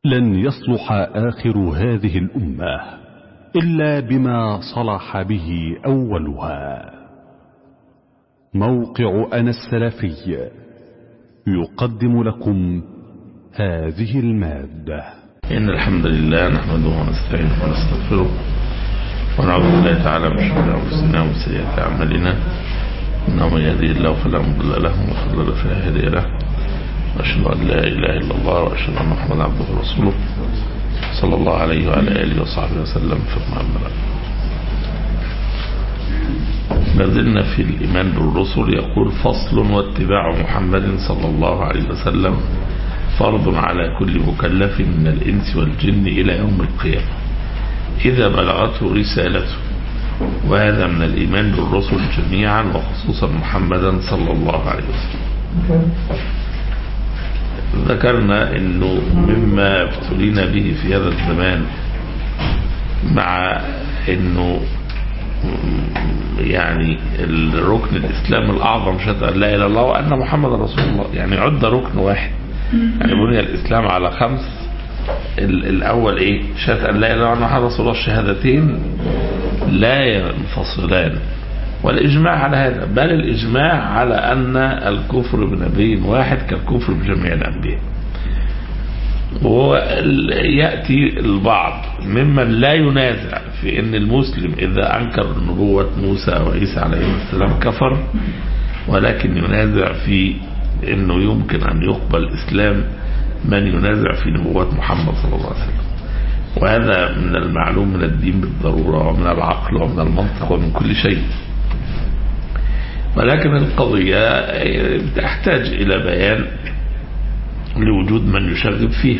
لن يصلح آخر هذه الأمة إلا بما صلح به أولها موقع أنا السلفي يقدم لكم هذه المادة إن الحمد لله نحمده ونستعينه ونستغفره ونعوذ بالله تعالى من شرور أنفسنا ومن سيئات أعمالنا إنه من يهدي الله فلا مضل له ومن يضلل فلا هادي له وأشهد أن لا إله إلا الله وأشهد أن محمدا عبده ورسوله صلى الله عليه وعلى آله وصحبه وسلم ثم أما بعد ما زلنا في الإيمان بالرسل يقول فصل واتباع محمد صلى الله عليه وسلم فرض على كل مكلف من الإنس والجن إلى يوم القيامة إذا بلغته رسالته وهذا من الإيمان بالرسل جميعا وخصوصا محمدا صلى الله عليه وسلم ذكرنا أنه مما ابتلينا به في هذا الزمان مع أنه يعني الركن الإسلام الأعظم شهادة أن لا إله إلا الله وأن محمد رسول الله يعني عد ركن واحد يعني بني الإسلام على خمس الأول إيه شهادة أن لا إله إلا الله محمد رسول الله الشهادتين لا ينفصلان والإجماع على هذا بل الإجماع على أن الكفر بنبي واحد كالكفر بجميع الأنبياء ويأتي البعض ممن لا ينازع في أن المسلم إذا أنكر نبوة موسى وعيسى عليه السلام كفر ولكن ينازع في أنه يمكن أن يقبل إسلام من ينازع في نبوة محمد صلى الله عليه وسلم وهذا من المعلوم من الدين بالضرورة ومن العقل ومن المنطق ومن كل شيء ولكن القضية تحتاج إلى بيان لوجود من يشغب فيها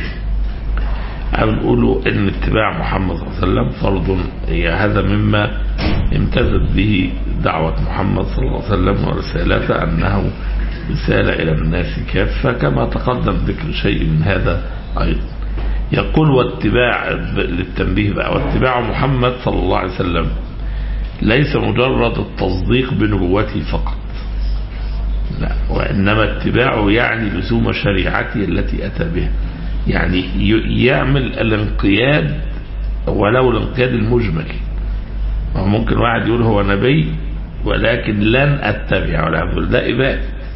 نقول ان اتباع محمد صلى الله عليه وسلم فرض هي هذا مما امتدت به دعوة محمد صلى الله عليه وسلم ورسالته أنه رسالة إلى الناس كافة كما تقدم ذكر شيء من هذا أيضا يقول واتباع للتنبيه بقى واتباع محمد صلى الله عليه وسلم ليس مجرد التصديق بنبوته فقط لا وإنما اتباعه يعني لزوم شريعته التي أتى بها يعني يعمل الانقياد ولو الانقياد المجمل ممكن واحد يقول هو نبي ولكن لن اتبع ولا أقول ده إباء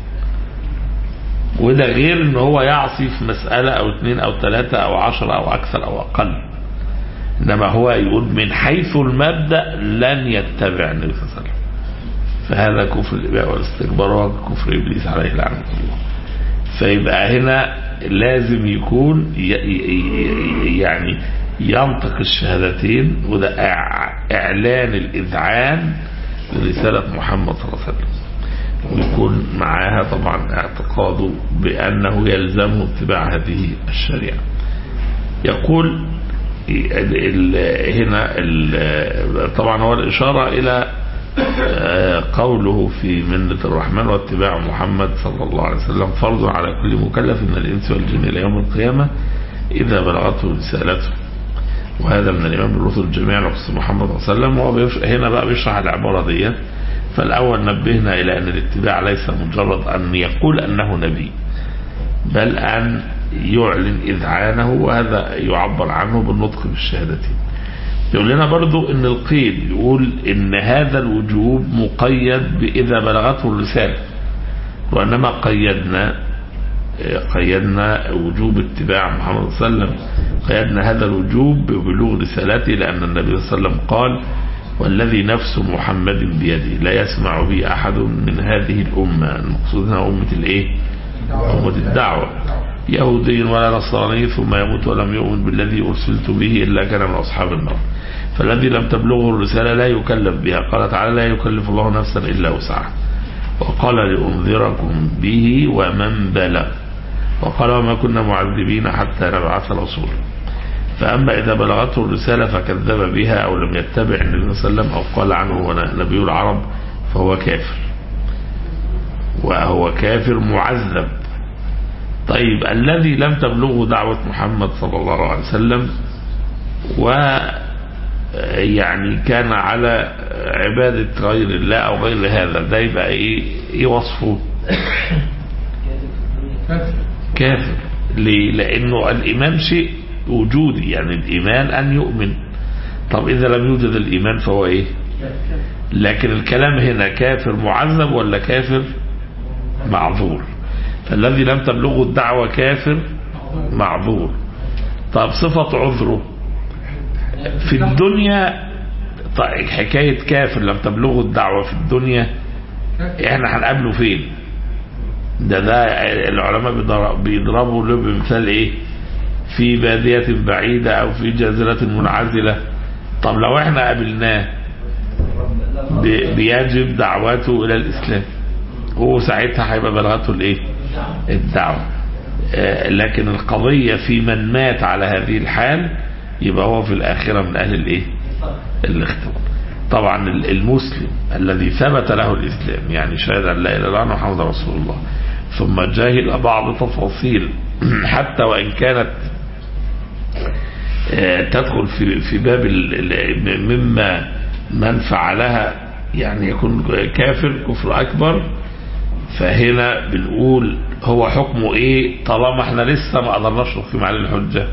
وده غير ان هو يعصي في مسألة او اثنين او ثلاثة او عشرة او اكثر او اقل انما هو يقول من حيث المبدأ لن يتبع النبي صلى الله عليه وسلم فهذا كفر الإباء والاستكبار وكفر إبليس عليه لعنة الله فيبقى هنا لازم يكون يعني ينطق الشهادتين وده إعلان الإذعان لرسالة محمد صلى الله عليه وسلم ويكون معاها طبعا اعتقاده بأنه يلزمه اتباع هذه الشريعة يقول هنا طبعا هو الإشارة إلى قوله في منة الرحمن واتباع محمد صلى الله عليه وسلم فرض على كل مكلف من الإنس والجن إلى يوم القيامة إذا بلغته رسالته وهذا من الإمام بالرسل جميعا وخصوص محمد صلى الله عليه وسلم هنا بقى بيشرح العبارة دي فالأول نبهنا إلى أن الاتباع ليس مجرد أن يقول أنه نبي بل أن يعلن إذعانه وهذا يعبر عنه بالنطق بالشهادتين يقول لنا برضو ان القيد يقول ان هذا الوجوب مقيد بإذا بلغته الرسالة وإنما قيدنا قيدنا وجوب اتباع محمد صلى الله عليه وسلم قيدنا هذا الوجوب ببلوغ رسالته لأن النبي صلى الله عليه وسلم قال والذي نفس محمد بيده لا يسمع بي أحد من هذه الأمة المقصود هنا أمة الإيه أمة الدعوة يهودي ولا نصراني ثم يموت ولم يؤمن بالذي أرسلت به إلا كان من أصحاب النار فالذي لم تبلغه الرسالة لا يكلف بها قال تعالى لا يكلف الله نفسا إلا وسعها وقال لأنذركم به ومن بلغ وقال وما كنا معذبين حتى نبعث رسولا فأما إذا بلغته الرسالة فكذب بها أو لم يتبع النبي صلى الله عليه وسلم أو قال عنه هو نبي العرب فهو كافر وهو كافر معذب طيب الذي لم تبلغه دعوة محمد صلى الله عليه وسلم و يعني كان على عبادة غير الله أو غير هذا ده يبقى إيه, إيه وصفه كافر ليه لانه الايمان شيء وجودي يعني الايمان ان يؤمن طب اذا لم يوجد الايمان فهو ايه لكن الكلام هنا كافر معذب ولا كافر معذور فالذي لم تبلغه الدعوة كافر معذور طب صفة عذره في الدنيا طيب حكاية كافر لم تبلغه الدعوة في الدنيا احنا هنقابله فين ده ده العلماء بيضر- بيضربوا له بمثال ايه في بادية بعيدة او في جزيرة منعزلة طب لو احنا قابلناه بي- بيجب دعوته الى الاسلام هو ساعتها هيبقى بلغته الايه الدعوة آه، لكن القضية في من مات على هذه الحال يبقى هو في الآخرة من أهل الإيه الاختبار طبعا ال- المسلم الذي ثبت له الإسلام يعني شهد أن لا إله إلا الله محمد رسول الله ثم جاهل بعض تفاصيل حتى وإن كانت آه، تدخل في في باب ال- ال- مما من فعلها يعني يكون كافر كفر أكبر فهنا بنقول هو حكمه ايه طالما احنا لسه ما قدرناش نقيم عليه الحجة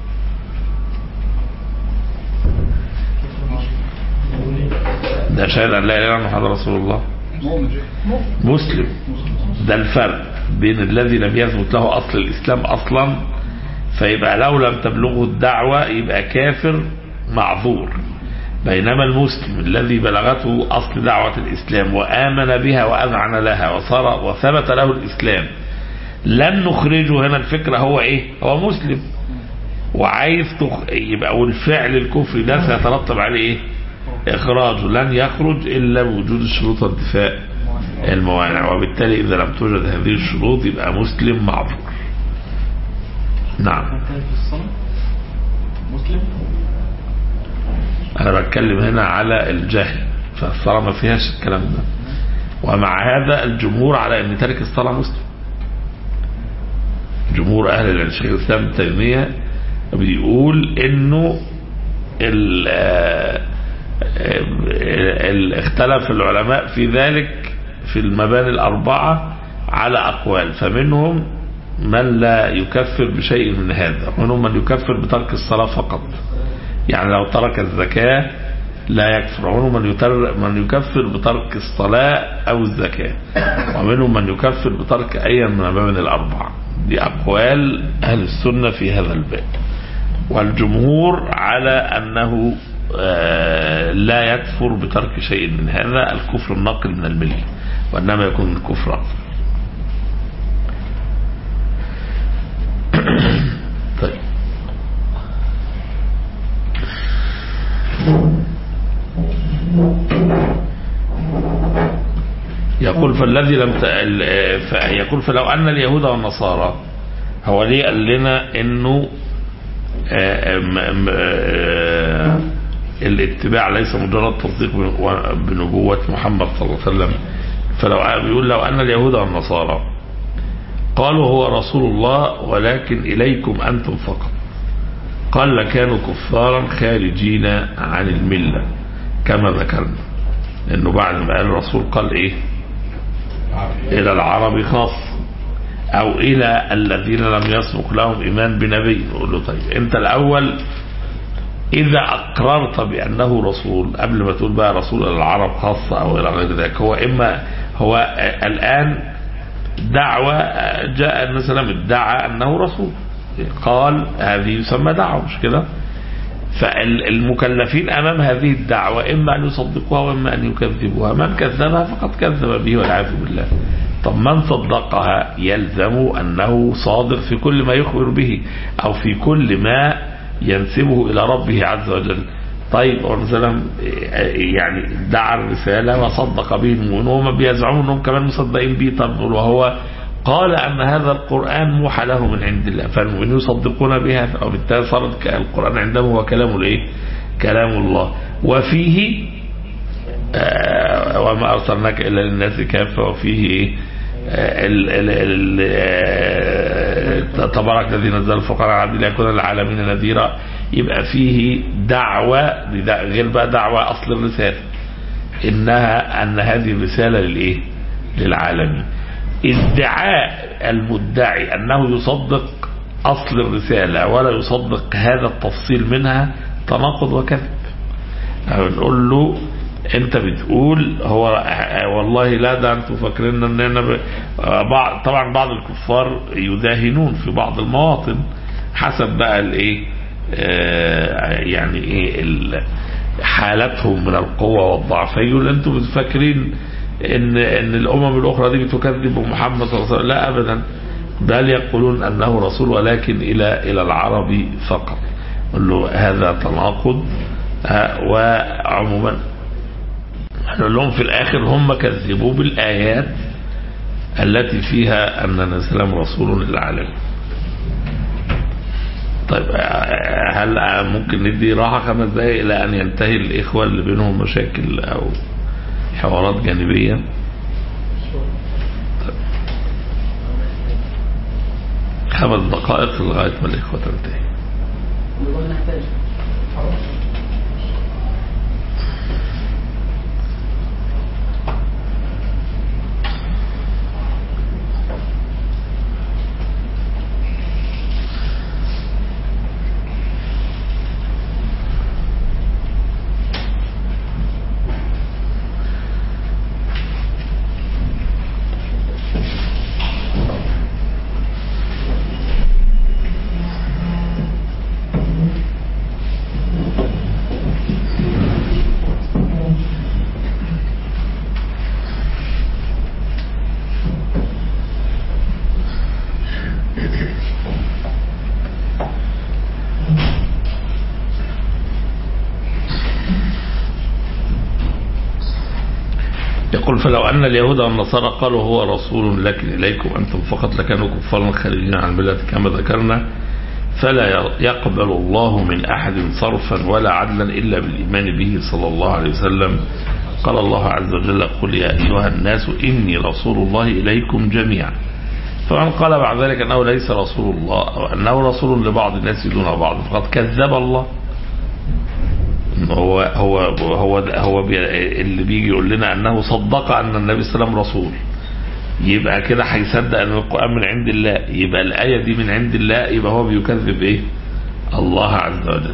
ده شاهد ان لا اله الا الله محمد رسول الله مسلم ده الفرق بين الذي لم يثبت له اصل الاسلام اصلا فيبقى لو لم تبلغه الدعوة يبقى كافر معذور بينما المسلم الذي بلغته أصل دعوة الإسلام وآمن بها وأذعن لها وصار وثبت له الإسلام لن نخرجه هنا الفكرة هو إيه هو مسلم وعايز تخ... يبقى والفعل الكفري ده سيترتب عليه إيه إخراجه لن يخرج إلا بوجود الشروط وانتفاء الموانع وبالتالي إذا لم توجد هذه الشروط يبقى مسلم معذور نعم مسلم أنا بتكلم هنا على الجهل فالصلاة ما فيهاش الكلام ده ومع هذا الجمهور على أن تارك الصلاة مسلم جمهور أهل العلم شيخ الإسلام ابن تيمية بيقول إنه ال ال- اختلف العلماء في ذلك في المباني الأربعة على أقوال فمنهم من لا يكفر بشيء من هذا ومنهم من يكفر بترك الصلاة فقط يعني لو ترك الزكاة لا يكفر ومنهم من, يتر من يكفر بترك الصلاة أو الزكاة ومنهم من يكفر بترك أي من المباني الأربعة دي أقوال أهل السنة في هذا الباب والجمهور على أنه آه، لا يكفر بترك شيء من هذا الكفر الناقل من الملة وإنما يكون الكفر أكبر طيب يقول فالذي لم ت... ال- ف- يقول فلو أن اليهود والنصارى هو ليه قال لنا انه آه، م- م- آه، الاتباع ليس مجرد تصديق بن- بنبوة محمد صلى الله عليه وسلم فلو بيقول لو أن اليهود والنصارى قالوا هو رسول الله ولكن إليكم أنتم فقط قال لكانوا كفارا خارجين عن الملة كما ذكرنا لأنه بعد ما قال الرسول قال إيه إلى العرب خاص أو إلى الذين لم يسبق لهم إيمان بنبي نقول له طيب أنت الأول إذا أقررت بأنه رسول قبل ما تقول بقى رسول إلى العرب خاصة أو إلى غير ذلك هو إما هو الآن دعوة جاء النبي صلى الله عليه وسلم ادعى أنه رسول قال هذه يسمى دعوة مش كده فالمكلفين أمام هذه الدعوة إما أن يصدقوها وإما أن يكذبوها من كذبها فقد كذب به والعياذ بالله طب من صدقها يلزم أنه صادق في كل ما يخبر به أو في كل ما ينسبه إلى ربه عز وجل طيب مثلا يعني دعا الرسالة وصدق به المؤمنون وهم بيزعمون أنهم كمان مصدقين به طب وهو قال أن هذا القرآن موحى له من عند الله فالمؤمنون يصدقون بها وبالتالي صارت القرآن عندهم هو كلام الايه كلام الله وفيه آه وما أرسلناك إلا للناس كافة وفيه إيه ال ال ال تبارك الذي نزل الفقراء على عبد ليكون العالمين نذيرا يبقى فيه دعوة غير بقى دعوة أصل الرسالة إنها أن هذه الرسالة للإيه للعالمين ادعاء المدعي أنه يصدق أصل الرسالة ولا يصدق هذا التفصيل منها تناقض وكذب أو نقول له انت بتقول هو والله لا ده انتوا فاكرين ان انا ب... بعض طبعا بعض الكفار يداهنون في بعض المواطن حسب بقى الايه آه يعني ايه ال... حالتهم من القوة والضعف يقول انتوا فاكرين ان ان الامم الاخرى دي بتكذب محمد صلى الله عليه وسلم لا ابدا بل يقولون انه رسول ولكن الى الى العرب فقط قل له هذا تناقض وعموما نقول لهم في الاخر هم كذبوا بالايات التي فيها ان سلام رسول للعالمين طيب هل ممكن ندي راحه خمس دقائق الى ان ينتهي الاخوه اللي بينهم مشاكل او حوارات جانبيه طيب. خمس دقائق لغايه ما الاخوه تنتهي يقول فلو أن اليهود والنصارى قالوا هو رسول لكن إليكم أنتم فقط لكانوا كفارا خارجين عن الملة كما ذكرنا فلا يقبل الله من أحد صرفا ولا عدلا إلا بالإيمان به صلى الله عليه وسلم قال الله عز وجل قل يا أيها الناس إني رسول الله إليكم جميعا فمن قال بعد ذلك أنه ليس رسول الله أو أنه رسول لبعض الناس دون بعض فقد كذب الله هو هو هو هو بي اللي بيجي يقول لنا انه صدق ان النبي صلى الله عليه وسلم رسول يبقى كده هيصدق ان القران من عند الله يبقى الايه دي من عند الله يبقى هو بيكذب ايه الله عز وجل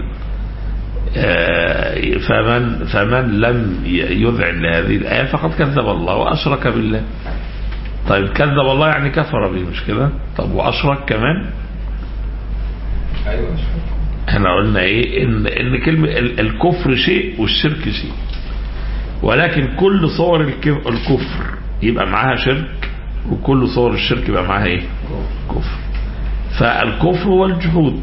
فمن فمن لم يذعن لهذه الايه فقد كذب الله واشرك بالله طيب كذب الله يعني كفر به مش كده طب واشرك كمان ايوه احنا قلنا ايه ان ان كلمه الكفر شيء والشرك شيء ولكن كل صور الكفر يبقى معاها شرك وكل صور الشرك يبقى معاها ايه كفر فالكفر هو الجحود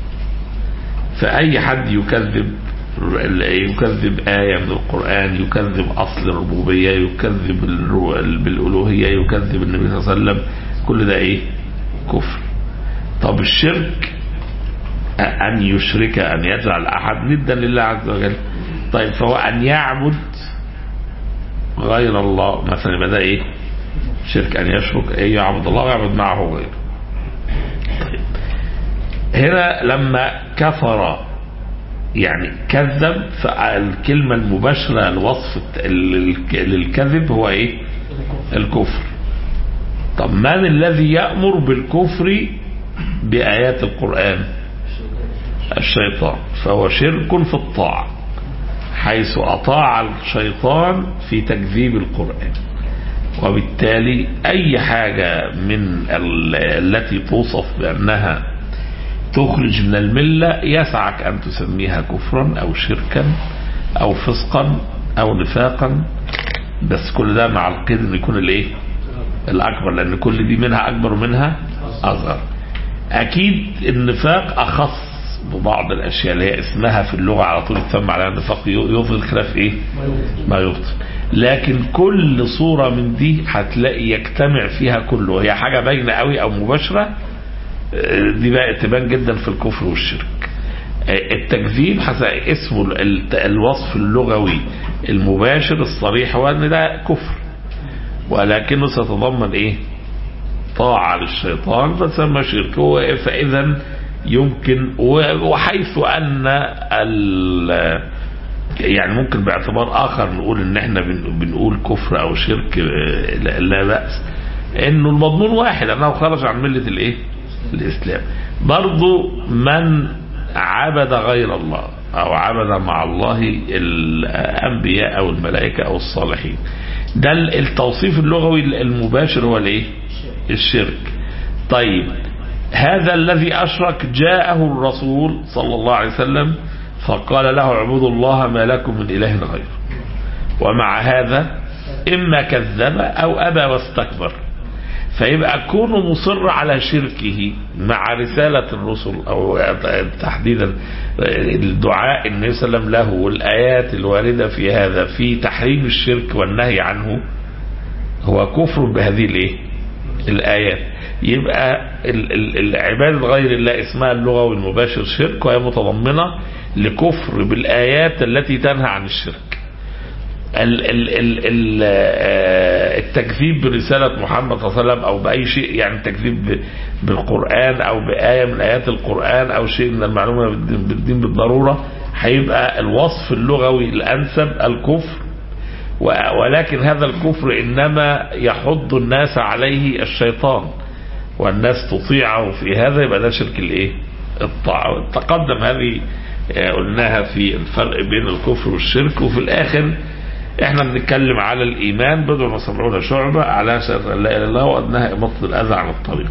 فاي حد يكذب يكذب آية من القرآن يكذب أصل الربوبية يكذب بالألوهية يكذب النبي صلى الله عليه وسلم كل ده إيه كفر طب الشرك أن يشرك أن يجعل أحد ندا لله عز وجل طيب فهو أن يعبد غير الله مثلا يبقى ده إيه شرك أن يشرك إيه يعبد الله ويعبد معه غيره طيب هنا لما كفر يعني كذب فالكلمة المباشرة الوصف للكذب هو إيه الكفر طب من الذي يأمر بالكفر بآيات القرآن الشيطان فهو شرك في الطاعة حيث أطاع الشيطان في تكذيب القرآن وبالتالي أي حاجة من التي توصف بأنها تخرج من الملة يسعك أن تسميها كفرا أو شركا أو فسقا أو نفاقا بس كل ده مع القيد أن يكون الإيه الأكبر لأن كل دي منها أكبر ومنها أصغر أكيد النفاق أخص ببعض الاشياء اللي هي اسمها في اللغه على طول يتسمى عليها النفاق يظهر خلاف ايه؟ ما يبطل لكن كل صوره من دي هتلاقي يجتمع فيها كله هي حاجه باينه قوي او مباشره دي بقى تبان جدا في الكفر والشرك التكذيب اسمه الوصف اللغوي المباشر الصريح هو ان ده كفر ولكنه سيتضمن ايه؟ طاعه للشيطان فسمى شرك فاذا يمكن وحيث ان ال يعني ممكن باعتبار اخر نقول ان احنا بنقول كفر او شرك لا باس انه المضمون واحد انه خرج عن مله الايه الاسلام برضو من عبد غير الله او عبد مع الله الانبياء او الملائكة او الصالحين ده التوصيف اللغوي المباشر هو الايه الشرك طيب هذا الذي اشرك جاءه الرسول صلى الله عليه وسلم فقال له اعبدوا الله ما لكم من اله غيره ومع هذا اما كذب او ابى واستكبر فيبقى كونه مصر على شركه مع رسالة الرسل أو تحديدا الدعاء النبي صلى الله عليه وسلم له والآيات الواردة في هذا في تحريم الشرك والنهي عنه هو كفر بهذه الايه الآيات يبقى العبادة غير الله اسمها اللغوي المباشر شرك وهي متضمنة لكفر بالآيات التي تنهى عن الشرك ال ال ال ال التكذيب برسالة محمد صلى الله عليه وسلم أو بأي شيء يعني التكذيب بالقرآن أو بآية من آيات القرآن أو شيء من المعلومة بالدين بالضرورة هيبقى الوصف اللغوي الأنسب الكفر ولكن هذا الكفر إنما يحض الناس عليه الشيطان والناس تطيعه في هذا يبقى ده شرك الايه الطاعة تقدم هذه قلناها في الفرق بين الكفر والشرك وفي الآخر احنا بنتكلم على الايمان بضع وسبعون شعبة على شهادة لا اله الا الله وادناها اماطة الاذى عن الطريق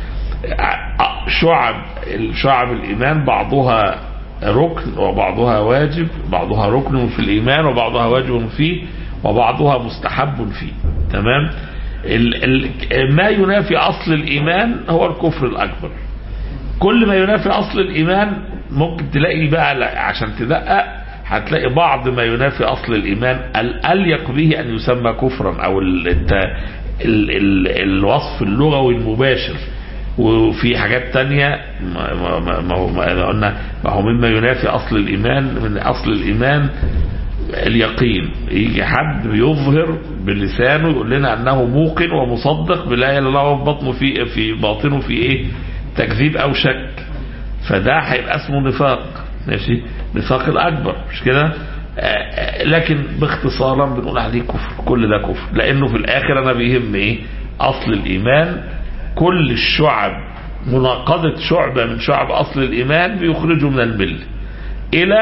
شعب شعب الايمان بعضها ركن وبعضها واجب بعضها ركن في الايمان وبعضها واجب فيه وبعضها مستحب فيه تمام ال ال ما ينافي اصل الايمان هو الكفر الاكبر كل ما ينافي اصل الايمان ممكن تلاقي بقى عشان تدقق هتلاقي بعض ما ينافي أصل الإيمان الأليق به أن يسمى كفرا أو ال ال ال الوصف اللغوي المباشر وفي حاجات تانية ما, ما, ما هو ما قلنا ما هو مما ينافي أصل الإيمان من أصل الإيمان اليقين يجي حد بيظهر بلسانه يقول لنا أنه موقن ومصدق بلا إله إلا الله وفي بطنه في في باطنه في إيه تكذيب أو شك فده هيبقى اسمه نفاق ماشي نفاق الأكبر مش كده لكن باختصارا بنقول عليه كفر كل ده كفر لأنه في الآخر أنا بيهم إيه أصل الإيمان كل الشعب مناقضة شعبة من شعب أصل الإيمان بيخرجوا من الملة إلى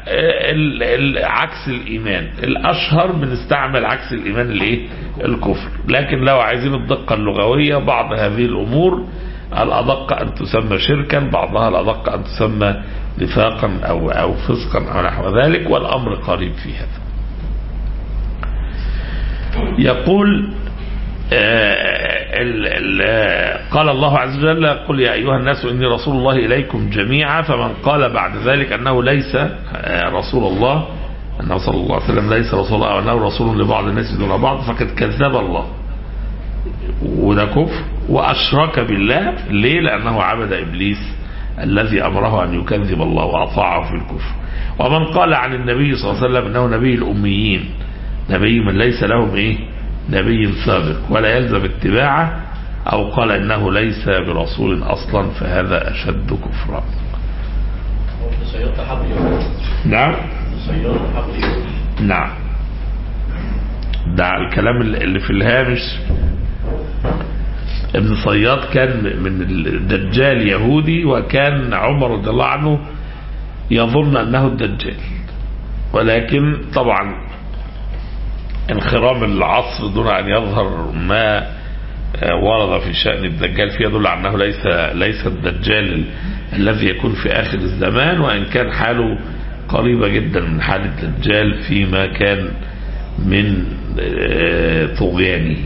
عكس الإيمان الأشهر بنستعمل عكس الإيمان الإيه الكفر لكن لو عايزين الدقة اللغوية بعض هذه الأمور الأدق أن تسمى شركا بعضها الأدق أن تسمى نفاقا أو, أو فسقا أو نحو ذلك والأمر قريب في هذا يقول ال ال قال الله عز وجل قل يا أيها الناس إني رسول الله إليكم جميعا فمن قال بعد ذلك أنه ليس رسول الله أنه صلى الله عليه وسلم ليس رسول الله أو أنه رسول لبعض الناس دون بعض فقد كذب الله وده كفر وأشرك بالله ليه لأنه عبد إبليس الذي أمره أن يكذب الله وأطاعه في الكفر ومن قال عن النبي صلى الله عليه وسلم أنه نبي الأميين نبي من ليس لهم إيه نبي سابق ولا يلزم اتباعه أو قال إنه ليس برسول أصلا فهذا أشد كفرا نعم نعم ده الكلام اللي في الهامش ابن صياد كان من الدجال يهودي وكان عمر رضي الله عنه يظن أنه الدجال ولكن طبعا انخرام العصر دون أن يظهر ما ورد في شأن الدجال فيدل على أنه ليس ليس الدجال الذي يكون في آخر الزمان وإن كان حاله قريبة جدا من حال الدجال فيما كان من طغيانه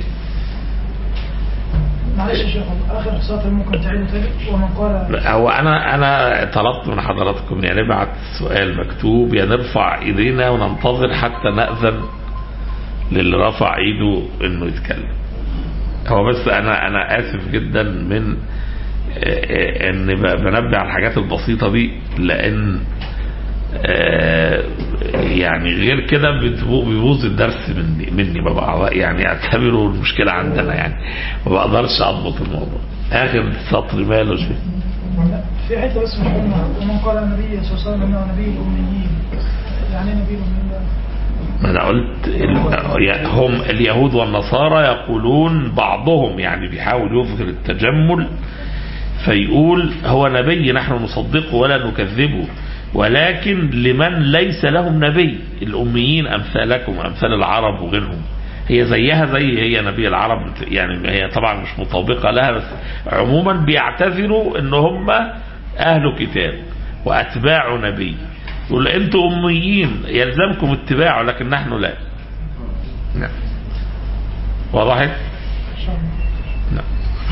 معلش يا شيخ اخر سطر ممكن تعيده تاني ومن قال هو انا انا طلبت من حضراتكم يعني نبعت سؤال مكتوب يا نرفع ايدينا وننتظر حتى ناذن للي رفع ايده انه يتكلم هو بس انا انا اسف جدا من ان بنبه على الحاجات البسيطه دي لان يعني غير كده بيبوظ الدرس مني مني ببقى يعني اعتبره المشكله عندنا يعني ما بقدرش اضبط الموضوع اخر سطر ماله شيء في حته بس مش ومن قال النبي صلى الله عليه وسلم انه نبي الاميين يعني نبي الاميين ما انا قلت هم اليهود والنصارى يقولون بعضهم يعني بيحاول يظهر التجمل فيقول هو نبي نحن نصدقه ولا نكذبه ولكن لمن ليس لهم نبي الأميين أمثالكم أمثال العرب وغيرهم هي زيها زي هي نبي العرب يعني هي طبعا مش مطابقة لها بس عموما بيعتذروا ان هم أهل كتاب وأتباع نبي يقول أنتم أميين يلزمكم اتباعه لكن نحن لا نعم وضحت؟ إن شاء الله نعم.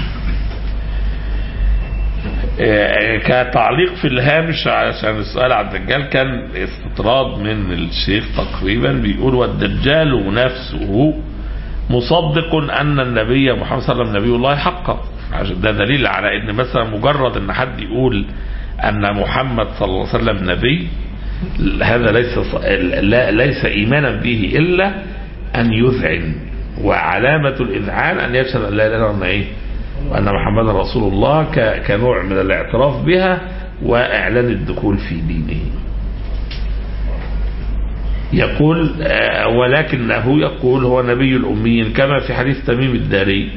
آه، كتعليق في الهامش عشان السؤال عن الدجال كان استطراد من الشيخ تقريبا بيقول والدجال نفسه مصدق ان النبي محمد صلى الله عليه وسلم نبي الله حقا عشان ده دليل على ان مثلا مجرد ان حد يقول ان محمد صلى الله عليه وسلم نبي هذا ليس ص- لا ليس ايمانا به الا ان يذعن وعلامه الاذعان ان يشهد ان لا اله الا الله ايه وأن محمد رسول الله ك- كنوع من الاعتراف بها وإعلان الدخول في دينه يقول آه، ولكنه يقول هو نبي الأميين كما في حديث تميم الداري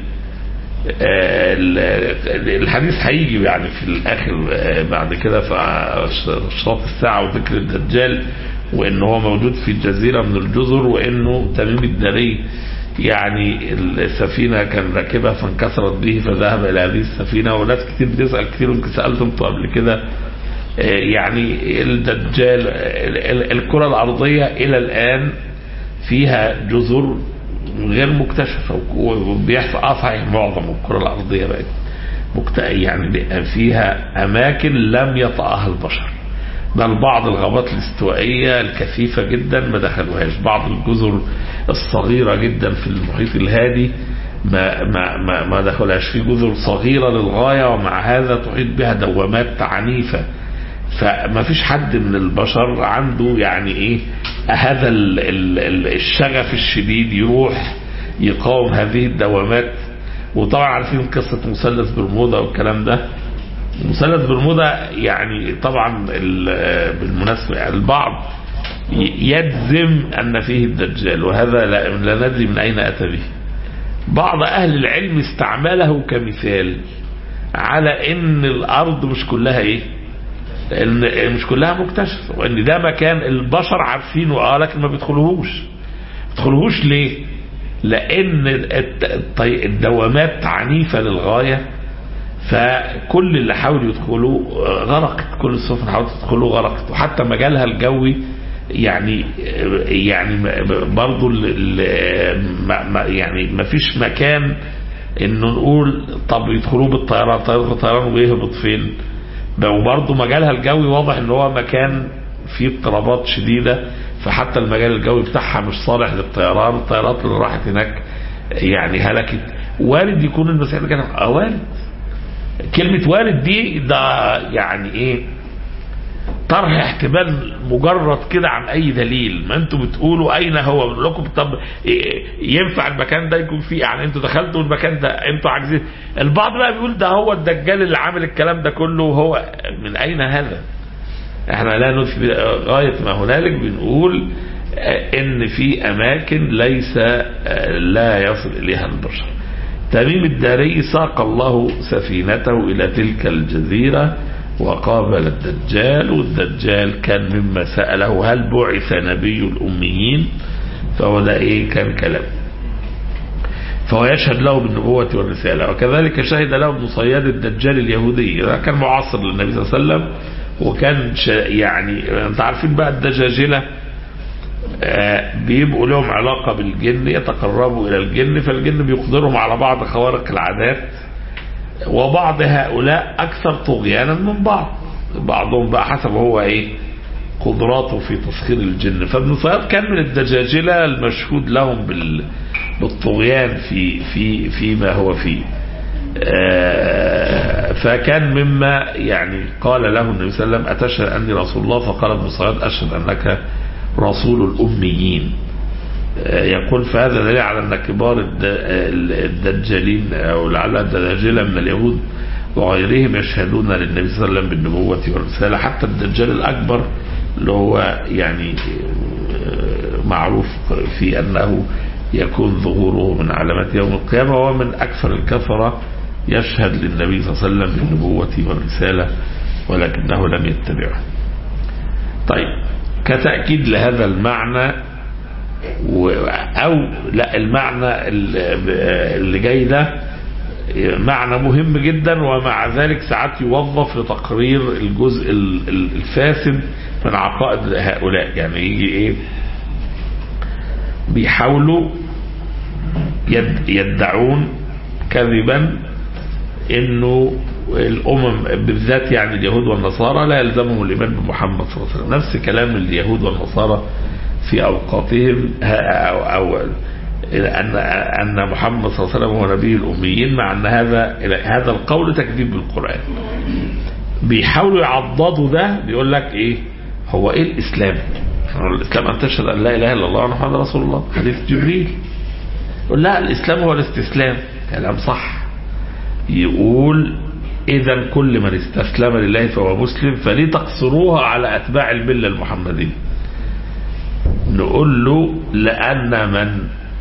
آه، ال- الحديث هيجي يعني في الآخر آه، بعد كده في أشراط الساعة وذكر الدجال وإن هو موجود في جزيرة من الجزر وإنه تميم الداري يعني السفينة كان راكبها فانكسرت به فذهب إلى هذه السفينة وناس كتير بتسأل كتير يمكن سألتم انتوا قبل كده آه، يعني الدجال ال- ال- الكرة الأرضية إلى الآن فيها جزر غير مكتشفة وبيحصل اه صحيح معظم الكرة الأرضية بقت مكت... يعني فيها أماكن لم يطأها البشر بل بعض الغابات الاستوائية الكثيفة جدا ما دخلوهاش بعض الجزر الصغيرة جدا في المحيط الهادي ما ما ما, ما دخلهاش في جزر صغيرة للغاية ومع هذا تحيط بها دوامات عنيفة فما فيش حد من البشر عنده يعني ايه هذا ال- ال- ال- الشغف الشديد يروح يقاوم هذه الدوامات وطبعا عارفين قصة مثلث برمودا والكلام ده مثلث برمودا يعني طبعا ال- بالمناسبة البعض ي- يجزم أن فيه الدجال وهذا لا, لا ندري من أين أتى به بعض أهل العلم استعمله كمثال على أن الأرض مش كلها إيه ان مش كلها مكتشفه وان ده مكان البشر عارفينه اه لكن ما بيدخلوهوش ما بيدخلوهوش ليه لان الت- الطي- الدوامات عنيفه للغايه فكل اللي حاولوا يدخلوا آه، غرقت كل السفن حاولت تدخلوا غرقت وحتى مجالها الجوي يعني يعني برضه ما ما- يعني ما فيش مكان انه نقول طب يدخلوا بالطيران طيب الطيران ويهبط فين وبرضه مجالها الجوي واضح ان هو مكان فيه اضطرابات شديده فحتى المجال الجوي بتاعها مش صالح للطيران الطيارات اللي راحت هناك يعني هلكت وارد يكون المسيح ده كان آه وارد كلمة وارد دي ده يعني ايه طرح احتمال مجرد كده عن اي دليل ما انتوا بتقولوا اين هو بنقول لكم طب إيه ينفع المكان ده يكون فيه يعني انتوا دخلتوا المكان ده انتوا عاجزين البعض بقى بيقول ده هو الدجال اللي عامل الكلام ده كله وهو من اين هذا احنا لا نثبت غاية ما هنالك بنقول آه، ان في اماكن ليس آه، لا يصل اليها البشر تميم الداري ساق الله سفينته الى تلك الجزيرة وقابل الدجال والدجال كان مما سأله هل بعث نبي الأميين فهو ده إيه كان كلام فهو يشهد له بالنبوة والرسالة وكذلك شهد له ابن صياد الدجال اليهودي ده كان معاصر للنبي صلى الله عليه وسلم وكان ش- يعني انت عارفين بقى الدجاجلة آه، بيبقوا لهم علاقة بالجن يتقربوا إلى الجن فالجن بيقدرهم على بعض خوارق العادات وبعض هؤلاء أكثر طغيانا من بعض بعضهم بقى حسب هو إيه قدراته في تسخير الجن فابن صياد كان من الدجاجلة المشهود لهم بال بالطغيان في في فيما هو فيه آه، فكان مما يعني قال له النبي صلى الله عليه وسلم أتشهد أني رسول الله فقال ابن صياد أشهد أنك رسول الأميين آه، يقول فهذا دليل على أن كبار الد- الدجالين أو لعل الدجاجلة من اليهود وغيرهم يشهدون للنبي صلى الله عليه وسلم بالنبوة والرسالة حتى الدجال الأكبر اللي هو يعني آه، معروف في أنه يكون ظهوره من علامات يوم القيامة ومن أكثر الكفرة يشهد للنبي صلى الله عليه وسلم بالنبوة والرسالة ولكنه لم يتبعه طيب كتأكيد لهذا المعنى و- أو لا المعنى ال- اللي جاي ده معنى مهم جدا ومع ذلك ساعات يوظف لتقرير الجزء ال- ال- الفاسد من عقائد هؤلاء يعني يجي ايه بيحاولوا يد يدعون كذبا انه الامم بالذات يعني اليهود والنصارى لا يلزمهم الايمان بمحمد صلى الله عليه وسلم نفس كلام اليهود والنصارى في اوقاتهم ها- او, أو ان ان محمد صلى الله عليه وسلم هو نبي الاميين مع ان هذا هذا القول تكذيب بالقران بيحاولوا يعضدوا ده بيقول لك ايه هو ايه الاسلام هو الاسلام ان تشهد ان لا اله الا الله ومحمد رسول الله حديث جبريل يقول لا الاسلام هو الاستسلام كلام صح يقول اذا كل من استسلم لله فهو مسلم فليه تقصروها على اتباع المله المحمديه نقول له لان من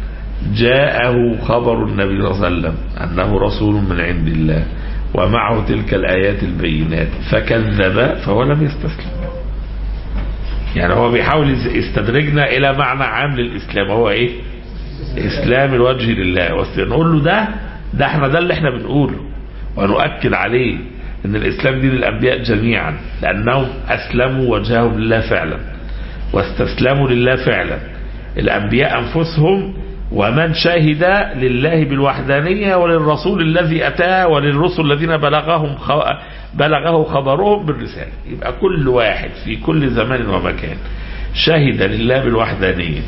جاءه خبر النبي صلى الله عليه وسلم انه رسول من عند الله ومعه تلك الايات البينات فكذب فهو لم يستسلم يعني هو بيحاول يستدرجنا الى معنى عام للاسلام هو ايه اسلام الوجه لله بس نقول له ده ده احنا ده اللي احنا بنقوله ونؤكد عليه ان الاسلام دين الانبياء جميعا لانهم اسلموا وجههم لله فعلا واستسلموا لله فعلا الانبياء انفسهم ومن شهد لله بالوحدانيه وللرسول الذي اتاه وللرسل الذين بلغهم خ... بلغه خبرهم بالرساله يبقى كل واحد في كل زمان ومكان شهد لله بالوحدانيه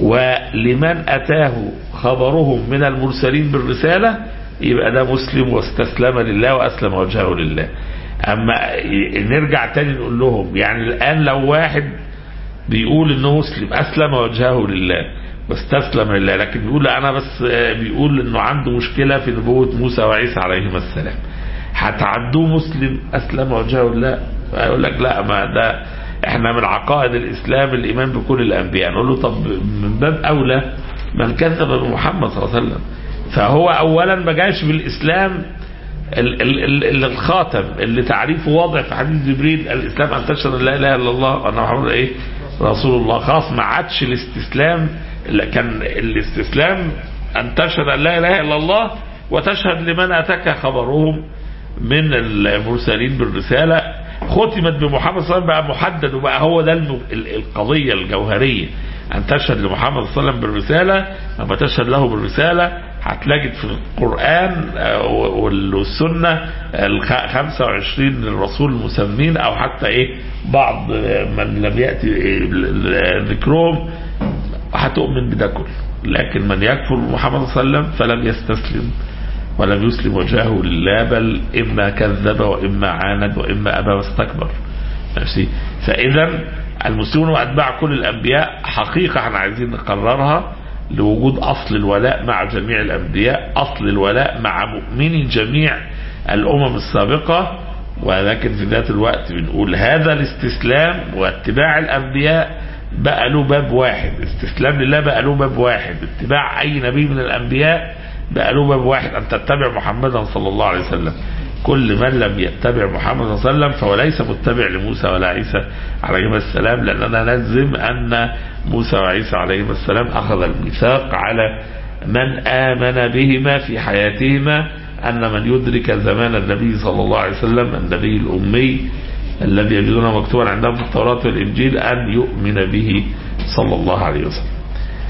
ولمن اتاه خبرهم من المرسلين بالرساله يبقى ده مسلم واستسلم لله واسلم وجهه لله اما نرجع تاني نقول لهم يعني الان لو واحد بيقول انه مسلم اسلم وجهه لله واستسلم لله لكن بيقول انا بس بيقول انه عنده مشكله في نبوه موسى وعيسى عليهما السلام هتعدوه مسلم اسلم وجهه لله يقول لك لا ما ده احنا من عقائد الاسلام الايمان بكل الانبياء نقول له طب من باب اولى من كذب بمحمد صلى الله عليه وسلم فهو اولا ما جاش بالاسلام ال- ال- ال- الخاتم اللي تعريفه واضح في حديث جبريل الاسلام ان تشهد ان لا اله الا الله وان محمد ايه رسول الله خلاص ما عادش الاستسلام اللي كان الاستسلام ان تشهد ان لا اله الا الله وتشهد لمن اتاك خبرهم من المرسلين بالرساله ختمت بمحمد صلى الله عليه وسلم بقى محدد وبقى هو ده الم- ال- القضيه الجوهريه ان تشهد لمحمد صلى الله عليه وسلم بالرساله لما تشهد له بالرساله هتلاقي في القرآن آه، والسنة ال 25 للرسول المسمين أو حتى إيه بعض آه، من لم يأتي آه، ذكرهم هتؤمن بده كله لكن من يكفر بمحمد صلى الله عليه وسلم فلم يستسلم ولم يسلم وجهه لله بل إما كذب وإما عاند وإما أبى واستكبر ماشي فإذا المسلمون وأتباع كل الأنبياء حقيقة احنا عايزين نقررها لوجود أصل الولاء مع جميع الأنبياء أصل الولاء مع مؤمني جميع الأمم السابقة ولكن في ذات الوقت بنقول هذا الاستسلام واتباع الأنبياء بقى له باب واحد استسلام لله بقى له باب واحد اتباع أي نبي من الأنبياء بقى له باب واحد أن تتبع محمدا صلى الله عليه وسلم كل من لم يتبع محمد صلى الله عليه وسلم فهو ليس متبع لموسى ولا عيسى عليهما السلام لأننا نلزم أن موسى وعيسى عليهما السلام أخذ الميثاق على من آمن بهما في حياتهما أن من يدرك زمان النبي صلى الله عليه وسلم النبي الأمي الذي يجدونه مكتوبا عندهم في التوراة والإنجيل أن يؤمن به صلى الله عليه وسلم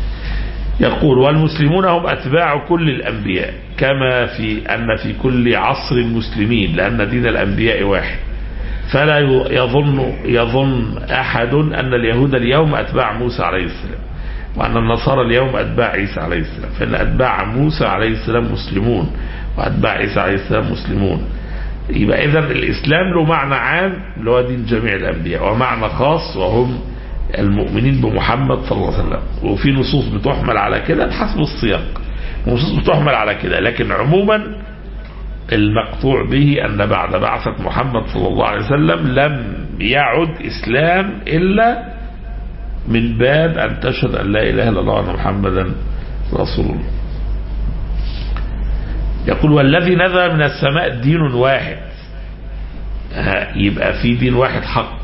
يقول والمسلمون هم أتباع كل الأنبياء كما في أن في كل عصر مسلمين لأن دين الأنبياء واحد فلا يظن يظن أحد أن اليهود اليوم أتباع موسى عليه السلام وأن النصارى اليوم أتباع عيسى عليه السلام فإن أتباع موسى عليه السلام مسلمون وأتباع عيسى عليه السلام مسلمون يبقى إذا الإسلام له معنى عام اللي هو دين جميع الأنبياء ومعنى خاص وهم المؤمنين بمحمد صلى الله عليه وسلم وفي نصوص بتحمل على كده حسب السياق نصوص بتحمل على كده لكن عموما المقطوع به أن بعد بعثة محمد صلى الله عليه وسلم لم يعد إسلام إلا من باب أن تشهد أن لا إله إلا الله وأن محمدا رسول الله يقول والذي نزل من السماء دين واحد ها، يبقى في دين واحد حق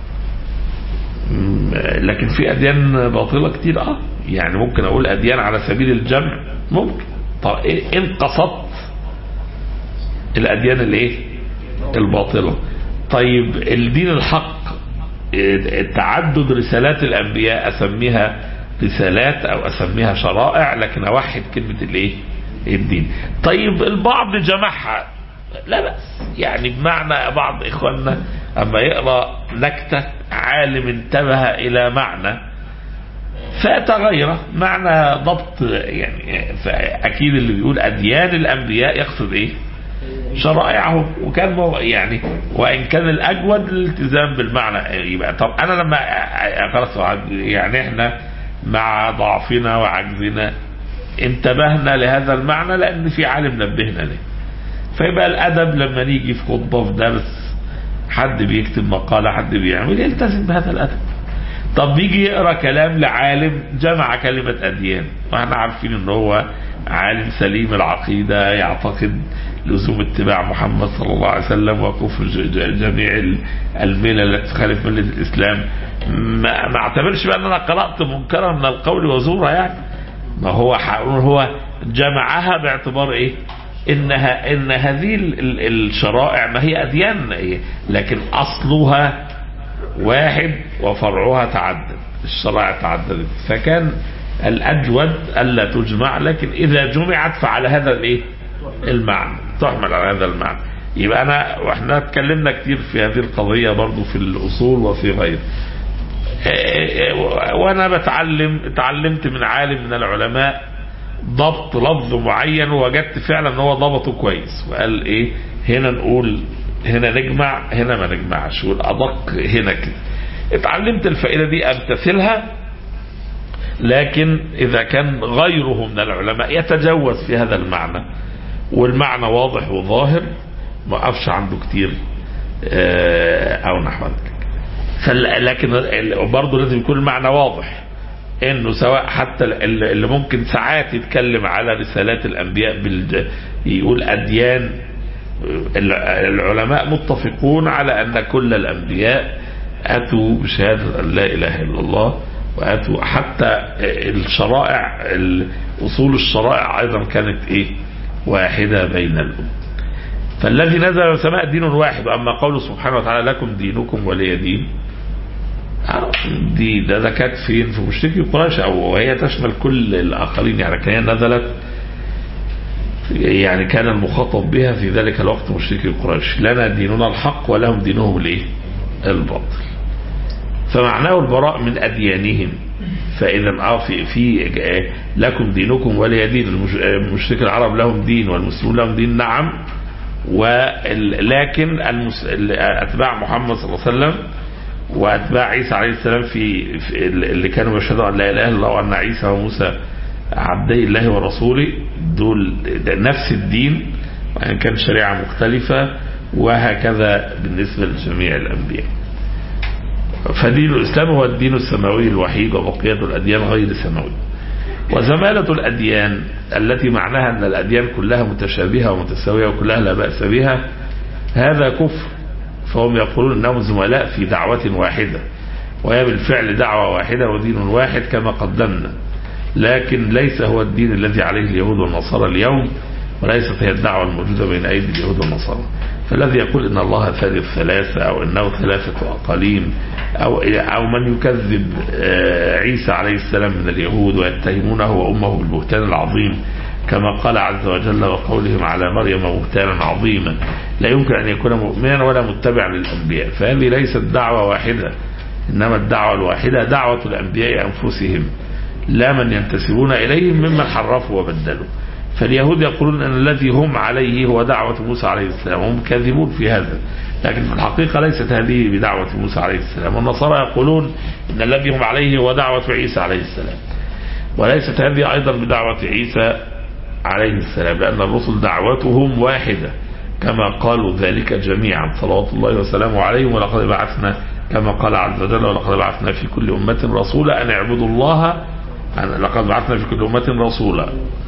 م- لكن في اديان باطله كتير اه يعني ممكن اقول اديان على سبيل الجمع ممكن طب إيه- ان قصدت الاديان الايه الباطله طيب الدين الحق إيه، تعدد رسالات الانبياء اسميها رسالات او اسميها شرائع لكن اوحد كلمه الايه الدين طيب البعض جمعها لا بأس يعني بمعنى بعض إخواننا أما يقرأ نكتة عالم انتبه إلى معنى فتغير معنى ضبط يعني أكيد اللي بيقول أديان الأنبياء يقصد إيه شرائعهم وكان مو يعني وإن كان الأجود الالتزام بالمعنى يبقى طب أنا لما خلاص يعني إحنا مع ضعفنا وعجزنا انتبهنا لهذا المعنى لأن في عالم نبهنا له فيبقى الادب لما نيجي في خطبه في درس حد بيكتب مقاله حد بيعمل يلتزم بهذا الادب طب بيجي يقرا كلام لعالم جمع كلمه اديان واحنا عارفين ان هو عالم سليم العقيده يعتقد لزوم اتباع محمد صلى الله عليه وسلم وكفر ج- ج- جميع ال- الملل التي تخالف مله الاسلام ما, ما اعتبرش بقى ان انا قرات منكرا من القول وزورا يعني ما هو هقول هو جمعها باعتبار ايه انها ان هذه ال- ال- الشرائع ما هي اديان إيه؟ لكن اصلها واحد وفرعها تعدد الشرائع تعددت فكان الاجود الا تجمع لكن اذا جمعت فعلى هذا الايه المعنى تحمل على هذا المعنى يبقى انا واحنا اتكلمنا كتير في هذه القضيه برضو في الاصول وفي غيره وانا بتعلم اتعلمت من عالم من العلماء ضبط لفظ معين ووجدت فعلا ان هو ضبطه كويس وقال ايه هنا نقول هنا نجمع هنا ما نجمعش والادق هنا كده اتعلمت الفائده دي امتثلها لكن اذا كان غيره من العلماء يتجوز في هذا المعنى والمعنى واضح وظاهر ما اقفش عنده كتير آه، او نحو ذلك فال- لكن برضه لازم يكون المعنى واضح انه سواء حتى ال- اللي ممكن ساعات يتكلم على رسالات الانبياء بالج... يقول اديان ال- العلماء متفقون على ان كل الانبياء اتوا بشهاده ان لا اله الا الله واتوا حتى الشرائع ال- اصول الشرائع ايضا كانت ايه واحده بين الامم فالذي نزل من السماء دين واحد اما قوله سبحانه وتعالى لكم دينكم ولي دين دي ده, ده كانت فين في مشركي قريش او وهي تشمل كل الاخرين يعني كان هي نزلت يعني كان المخاطب بها في ذلك الوقت مشركي قريش لنا ديننا الحق ولهم دينهم الايه الباطل فمعناه البراء من اديانهم فاذا اه في في آه، لكم دينكم ولي دين المش- آه، مشركي العرب لهم دين والمسلمون لهم دين نعم ولكن المس... اتباع محمد صلى الله عليه وسلم واتباع عيسى عليه السلام في, في اللي كانوا يشهدوا ان لا اله الا الله وان عيسى وموسى عبدي الله ورسوله دول ده نفس الدين وان كان شريعه مختلفه وهكذا بالنسبه لجميع الانبياء. فدين الاسلام هو الدين السماوي الوحيد وبقيه الاديان غير سماويه. وزمالة الأديان التي معناها أن الأديان كلها متشابهة ومتساوية وكلها لا بأس بها هذا كفر فهم يقولون أنهم زملاء في دعوة واحدة وهي بالفعل دعوة واحدة ودين واحد كما قدمنا لكن ليس هو الدين الذي عليه اليهود والنصارى اليوم وليست هي الدعوة الموجودة بين أيدي اليهود والنصارى فالذي يقول إن الله ثالث ثلاثة أو إنه ثلاثة أقاليم أو أو من يكذب آه، عيسى عليه السلام من اليهود ويتهمونه وأمه بالبهتان العظيم كما قال عز وجل وقولهم على مريم بهتانا عظيما لا يمكن أن يكون مؤمنا ولا متبعا للأنبياء فهذه ليست دعوة واحدة إنما الدعوة الواحدة دعوة الأنبياء أنفسهم لا من ينتسبون إليهم ممن حرفوا وبدلوا فاليهود يقولون أن الذي هم عليه هو دعوة موسى عليه السلام هم كاذبون في هذا لكن في الحقيقة ليست هذه بدعوة موسى عليه السلام والنصارى يقولون أن الذي هم عليه هو دعوة عيسى عليه السلام وليست هذه أيضا بدعوة عيسى عليه السلام لأن الرسل دعوتهم واحدة كما قالوا ذلك جميعا صلوات الله وسلامه عليهم ولقد بعثنا كما قال عز وجل ولقد بعثنا في كل أمة رسولا أن اعبدوا الله أن لقد بعثنا في كل أمة رسولا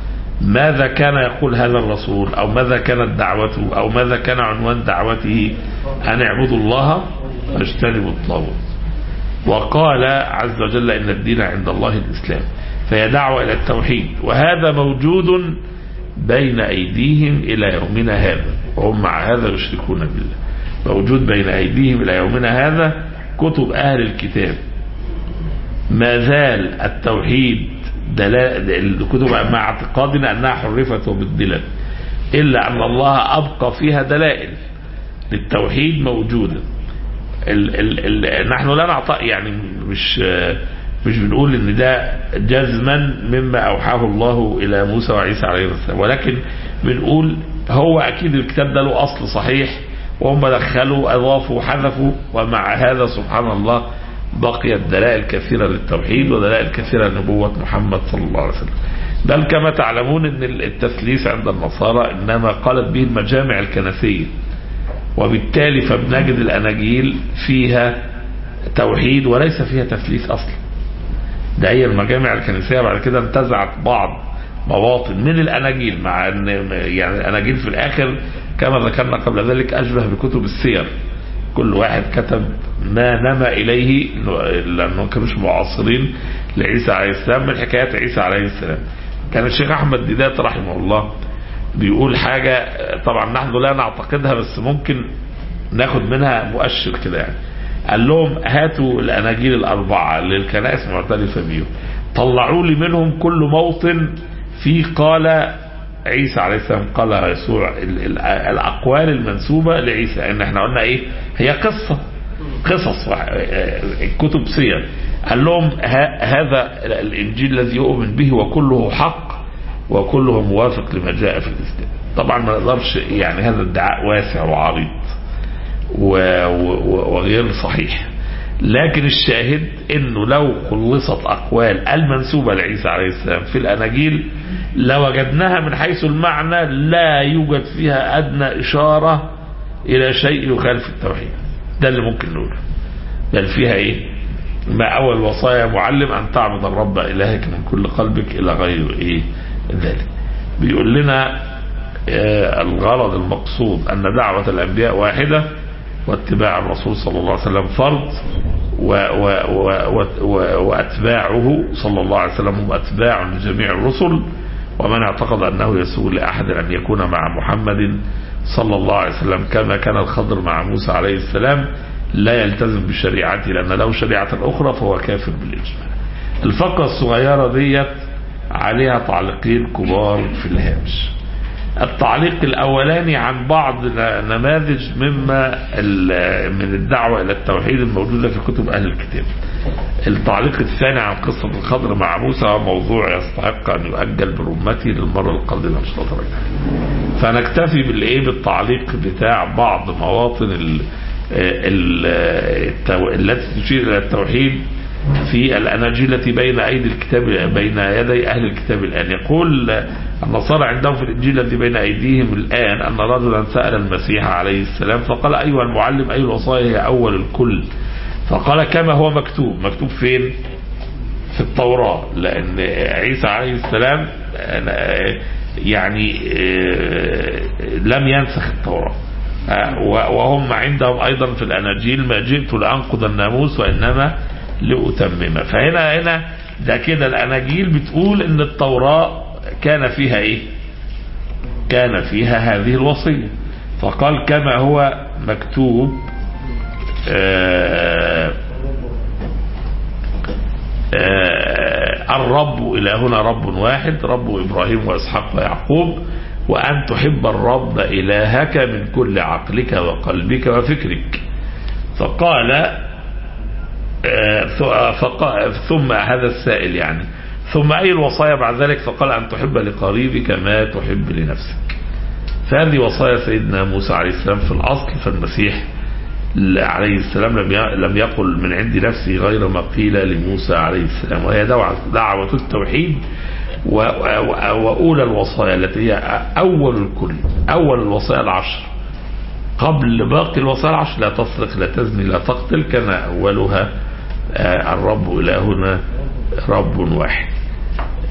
ماذا كان يقول هذا الرسول أو ماذا كانت دعوته أو ماذا كان عنوان دعوته أن اعبدوا الله واجتنبوا الطاغوت وقال عز وجل إن الدين عند الله الإسلام فهي دعوة إلى التوحيد وهذا موجود بين أيديهم إلى يومنا هذا وهم مع هذا يشركون بالله موجود بين أيديهم إلى يومنا هذا كتب أهل الكتاب ما زال التوحيد دلائل الكتب مع اعتقادنا أنها حرفت وبدلت إلا أن الله أبقى فيها دلائل للتوحيد موجودة ال ال ال نحن لا نعطى يعني مش مش بنقول ان ده جزما مما اوحاه الله الى موسى وعيسى عليه السلام ولكن بنقول هو اكيد الكتاب ده له اصل صحيح وهم دخلوا اضافوا حذفوا ومع هذا سبحان الله بقيت دلائل كثيرة للتوحيد ودلائل كثيرة لنبوة محمد صلى الله عليه وسلم بل كما تعلمون ان التثليث عند النصارى انما قالت به المجامع الكنسية وبالتالي فبنجد الاناجيل فيها توحيد وليس فيها تثليث اصلا ده هي المجامع الكنسية بعد كده انتزعت بعض مواطن من الاناجيل مع ان يعني الاناجيل في الاخر كما ذكرنا قبل ذلك اشبه بكتب السير كل واحد كتب ما نمى اليه لانهم كانوش معاصرين لعيسى عليه السلام من حكايات عيسى عليه السلام كان الشيخ احمد ديدات رحمه الله بيقول حاجة طبعا نحن لا نعتقدها بس ممكن ناخد منها مؤشر كده يعني قال لهم هاتوا الاناجيل الاربعه اللي الكنائس معترفه بيهم طلعوا لي منهم كل موطن فيه قال عيسى عليه السلام قال يسوع ال ال الاقوال المنسوبه لعيسى ان احنا قلنا ايه هي قصه قصص كتب سير قال لهم هذا الانجيل الذي يؤمن به وكله حق وكله موافق لما جاء في الاسلام طبعا ما نقدرش يعني هذا ادعاء واسع وعريض وغير صحيح لكن الشاهد انه لو خلصت اقوال المنسوبة لعيسى عليه السلام في الاناجيل لوجدناها من حيث المعنى لا يوجد فيها ادنى اشارة الى شيء يخالف التوحيد ده اللي ممكن نقوله بل فيها ايه ما اول وصايا معلم ان تعبد الرب الهك من كل قلبك الى غير ايه ذلك بيقول لنا آه الغرض المقصود ان دعوة الانبياء واحدة واتباع الرسول صلى الله عليه وسلم فرض و و و و واتباعه صلى الله عليه وسلم هم اتباع لجميع الرسل ومن اعتقد انه يسوء لاحد ان يكون مع محمد صلى الله عليه وسلم كما كان الخضر مع موسى عليه السلام لا يلتزم بشريعته لان له شريعه اخرى فهو كافر بالاجماع. الفقره الصغيره ديت عليها تعليقين كبار في الهامش. التعليق الاولاني عن بعض نماذج مما من الدعوة الى التوحيد الموجودة في كتب اهل الكتاب التعليق الثاني عن قصة الخضر مع موسى موضوع يستحق ان يؤجل برمته للمرة القادمة ان شاء الله فنكتفي بالايه بالتعليق بتاع بعض مواطن ال ال التي تشير الى التوحيد في الأناجيل التي بين أيدي الكتاب بين يدي أهل الكتاب الآن يقول النصارى عندهم في الإنجيل الذي بين أيديهم الآن أن رجلا سأل المسيح عليه السلام فقال أيها المعلم أي الوصايا هي أول الكل فقال كما هو مكتوب مكتوب فين في التوراة لأن عيسى عليه السلام يعني لم ينسخ التوراة وهم عندهم أيضا في الأناجيل ما جئت لأنقض الناموس وإنما لأتممه فهنا هنا ده كده الأناجيل بتقول إن التوراة كان فيها إيه كان فيها هذه الوصية فقال كما هو مكتوب آآ آآ الرب إلهنا رب واحد رب إبراهيم وإسحاق ويعقوب وأن تحب الرب إلهك من كل عقلك وقلبك وفكرك فقال ثم هذا السائل يعني ثم أي الوصايا بعد ذلك فقال أن تحب لقريبك ما تحب لنفسك فهذه وصايا سيدنا موسى عليه السلام في الأصل فالمسيح عليه السلام لم لم يقل من عند نفسي غير ما قيل لموسى عليه السلام وهي دعوة التوحيد وأولى الوصايا التي هي أول الكل أول الوصايا العشر قبل باقي الوصايا العشر لا تسرق لا تزني لا تقتل كان أولها الرب إلهنا رب واحد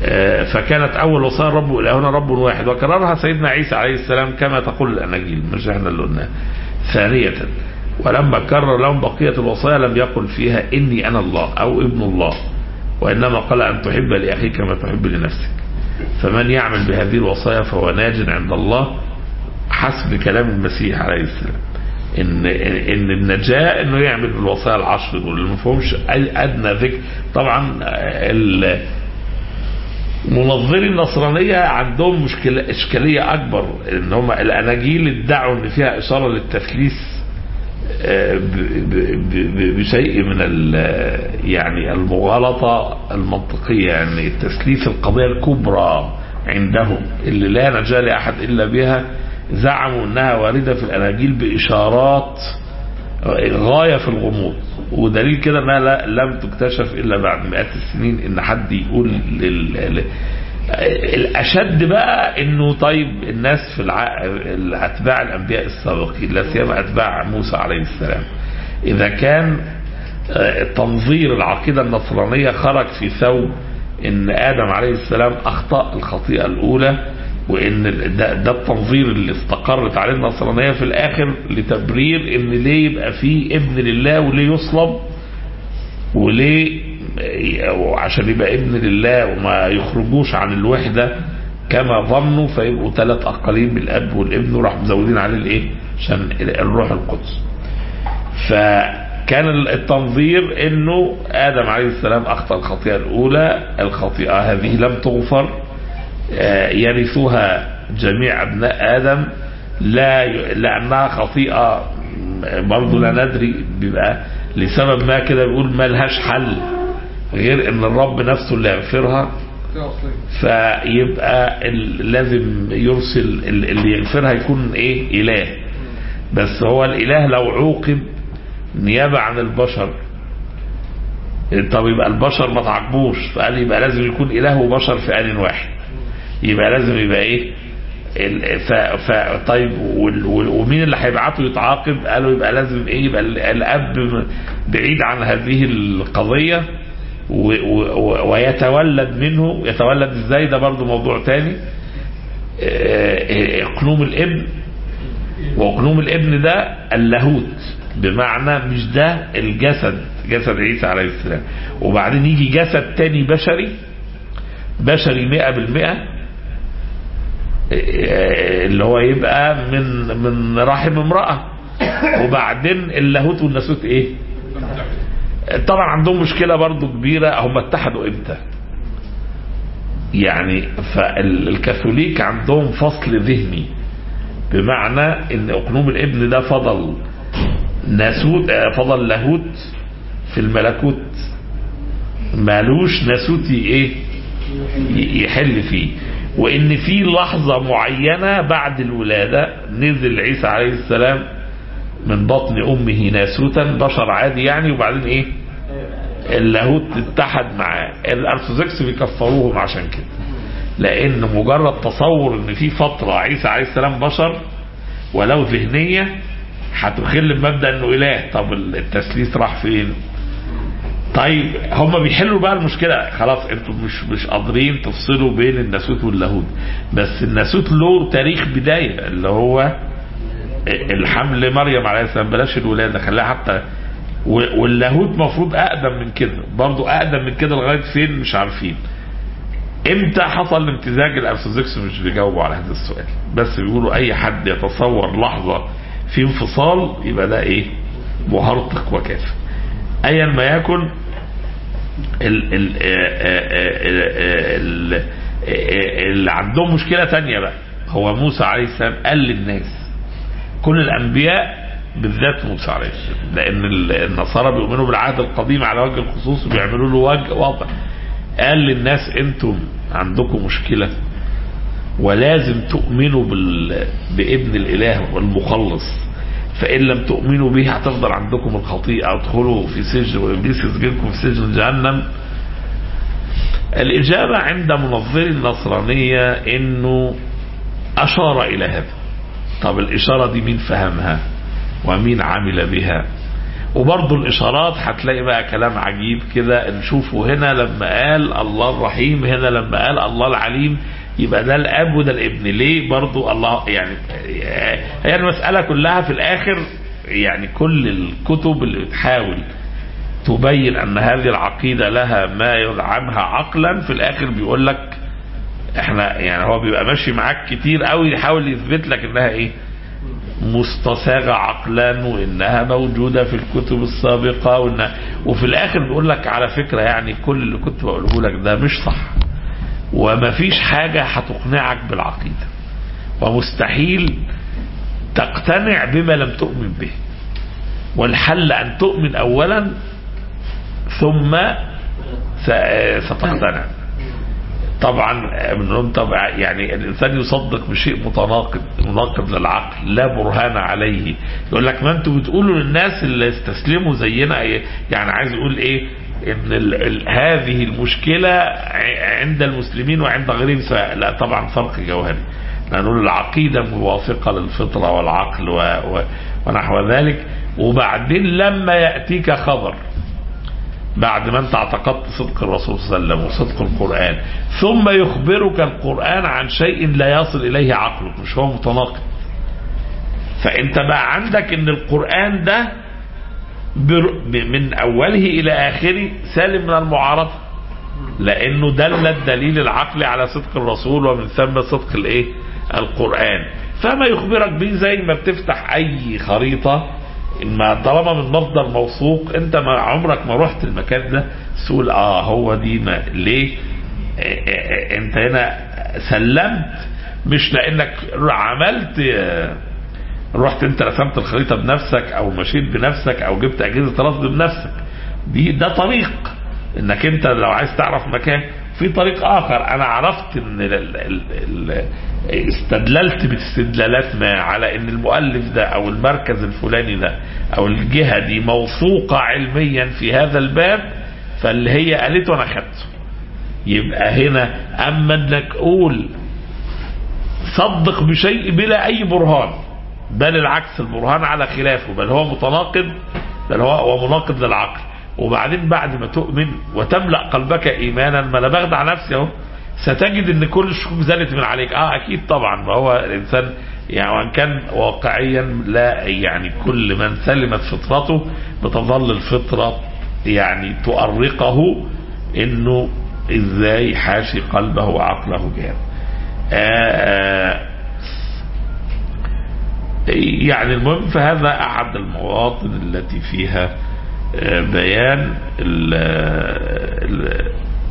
آه، فكانت أول وصايا رب إلهنا رب واحد وكررها سيدنا عيسى عليه السلام كما تقول الأناجيل مش احنا اللي قلناها ثانية ولما كرر لهم بقية الوصايا لم يقل فيها إني أنا الله أو ابن الله وإنما قال أن تحب لأخيك كما تحب لنفسك فمن يعمل بهذه الوصايا فهو ناج عند الله حسب كلام المسيح عليه السلام ان ان النجاه انه يعمل بالوصايا العشر دول اللي ما فيهمش أي ادنى ذكر طبعا ال- منظري النصرانية عندهم مشكلة إشكالية أكبر إن هم الأناجيل ادعوا إن فيها إشارة للتثليث آه، ب- ب- ب- بشيء من ال- يعني المغالطة المنطقية يعني التثليث القضية الكبرى عندهم اللي لا نجاة لأحد إلا بها زعموا أنها واردة في الأناجيل بإشارات غاية في الغموض ودليل كده انها لا- لم تكتشف الا بعد مئات السنين ان حد يقول لل... ل- الاشد بقى انه طيب الناس في الع... اتباع الانبياء السابقين لا سيما اتباع موسى عليه السلام اذا كان آه، تنظير العقيده النصرانيه خرج في ثوب ان ادم عليه السلام اخطا الخطيئه الاولى وان ال- ده, ده التنظير اللي استقرت عليه النصرانيه في الاخر لتبرير ان ليه يبقى فيه ابن لله وليه يصلب وليه عشان يبقى ابن لله وما يخرجوش عن الوحدة كما ظنوا فيبقوا ثلاث أقاليم الأب والابن وراح مزودين عليه الإيه عشان الروح القدس فكان التنظير انه ادم عليه السلام اخطا الخطيئه الاولى الخطيئه هذه لم تغفر آه، يرثها جميع ابناء ادم لا ي- لانها خطيئه برضه لا ندري بيبقى لسبب ما كده بيقول ما لهاش حل غير ان الرب نفسه اللي يغفرها فيبقى ال- لازم يرسل ال- اللي يغفرها يكون ايه اله بس هو الاله لو عوقب نيابه عن البشر طب يبقى البشر ما تعاقبوش فقال يبقى لازم يكون اله وبشر في ان واحد يبقى لازم يبقى ايه ال- ف... ف... طيب وال... وال- ومين اللي هيبعته يتعاقب قالوا يبقى لازم ايه يبقى ال- الاب م- بعيد عن هذه القضيه و... و... ويتولد منه يتولد ازاي ده برضو موضوع تاني آه، اقنوم الابن واقنوم الابن ده اللاهوت بمعنى مش ده الجسد جسد عيسى عليه السلام وبعدين يجي جسد تاني بشري بشري مئة بالمئة اللي هو يبقى من من رحم امرأة وبعدين اللاهوت والناسوت ايه طبعا عندهم مشكلة برضو كبيرة هم اتحدوا امتى يعني فالكاثوليك عندهم فصل ذهني بمعنى ان اقنوم الابن ده فضل ناسوت آه، فضل لاهوت في الملكوت مالوش ناسوتي ايه ي- يحل فيه وان في لحظة معينة بعد الولادة نزل عيسى عليه السلام من بطن امه ناسوتا بشر عادي يعني وبعدين ايه اللاهوت اتحد معاه الارثوذكس بيكفروهم عشان كده لان مجرد تصور ان في فترة عيسى عليه السلام بشر ولو ذهنية هتخل بمبدأ انه اله طب التثليث راح فين طيب هم بيحلوا بقى المشكلة خلاص انتوا مش مش قادرين تفصلوا بين الناسوت واللاهوت بس الناسوت له تاريخ بداية اللي هو الحمل مريم عليه السلام بلاش الولادة خليها حتى و- واللاهوت مفروض اقدم من كده برضو اقدم من كده لغاية فين مش عارفين امتى حصل امتزاج الارثوذكس مش بيجاوبوا على هذا السؤال بس بيقولوا اي حد يتصور لحظة في انفصال يبقى ده ايه مهرطق وكافر ايا ما يكن ال ال ال اللي عندهم مشكلة تانية بقى هو موسى عليه السلام قال للناس كل الانبياء بالذات موسى عليه السلام لان ال- النصارى بيؤمنوا بالعهد القديم على وجه الخصوص وبيعملوا له وجه واضح قال للناس انتم عندكم مشكلة ولازم تؤمنوا بال... بابن الاله والمخلص فان لم تؤمنوا به هتفضل عندكم الخطيئة ادخلوا في سجن وابليس يسجنكم في سجن جهنم الاجابة عند منظري النصرانية انه اشار الى هذا طب الاشارة دي مين فهمها ومين عمل بها وبرضه الاشارات هتلاقي بقى كلام عجيب كده نشوفه هنا لما قال الله الرحيم هنا لما قال الله العليم يبقى ده الاب وده الابن ليه برضه الله يعني هي المساله كلها في الاخر يعني كل الكتب اللي بتحاول تبين ان هذه العقيده لها ما يدعمها عقلا في الاخر بيقول لك احنا يعني هو بيبقى ماشي معاك كتير قوي يحاول يثبت لك انها ايه مستصاغة عقلا وانها موجودة في الكتب السابقة وإنها وفي الاخر بيقول لك على فكرة يعني كل اللي كنت بقوله لك ده مش صح وما فيش حاجة هتقنعك بالعقيدة ومستحيل تقتنع بما لم تؤمن به والحل ان تؤمن اولا ثم س- ستقتنع طبعا من طبعا يعني الانسان يصدق بشيء متناقض مناقض للعقل لا برهان عليه يقول لك ما انتوا بتقولوا للناس اللي استسلموا زينا يعني عايز يقول ايه ان ال ال هذه المشكله ع- عند المسلمين وعند غيرهم سواء لا طبعا فرق جوهري نقول العقيده موافقه للفطره والعقل و و ونحو ذلك وبعدين لما ياتيك خبر بعد ما انت اعتقدت صدق الرسول صلى الله عليه وسلم وصدق القرآن ثم يخبرك القرآن عن شيء لا يصل إليه عقلك مش هو متناقض فانت بقى عندك ان القرآن ده بر- ب- من أوله إلى آخره سالم من المعارضة لأنه دل الدليل العقلي على صدق الرسول ومن ثم صدق الإيه القرآن فما يخبرك به زي ما بتفتح أي خريطة ما طالما من مصدر موثوق انت ما عمرك ما رحت المكان ده تقول اه هو دي ما ليه اه اه اه انت هنا سلمت مش لانك عملت اه رحت انت رسمت الخريطه بنفسك او مشيت بنفسك او جبت اجهزه رصد بنفسك دي ده طريق انك انت لو عايز تعرف مكان في طريق اخر انا عرفت ان ال ال ال استدللت باستدلالات ما على ان المؤلف ده او المركز الفلاني ده او الجهه دي موثوقه علميا في هذا الباب فاللي هي قالته انا خدته يبقى هنا اما انك قول صدق بشيء بلا اي برهان بل العكس البرهان على خلافه بل هو متناقض بل هو هو مناقض للعقل وبعدين بعد ما تؤمن وتملا قلبك ايمانا ما انا بخدع نفسي اهو ستجد ان كل الشكوك زالت من عليك اه اكيد طبعا ما هو الانسان يعني وان كان واقعيا لا يعني كل من سلمت فطرته بتظل الفطره يعني تؤرقه انه ازاي حاشي قلبه وعقله جهاد آه يعني المهم فهذا احد المواطن التي فيها آه بيان ال ال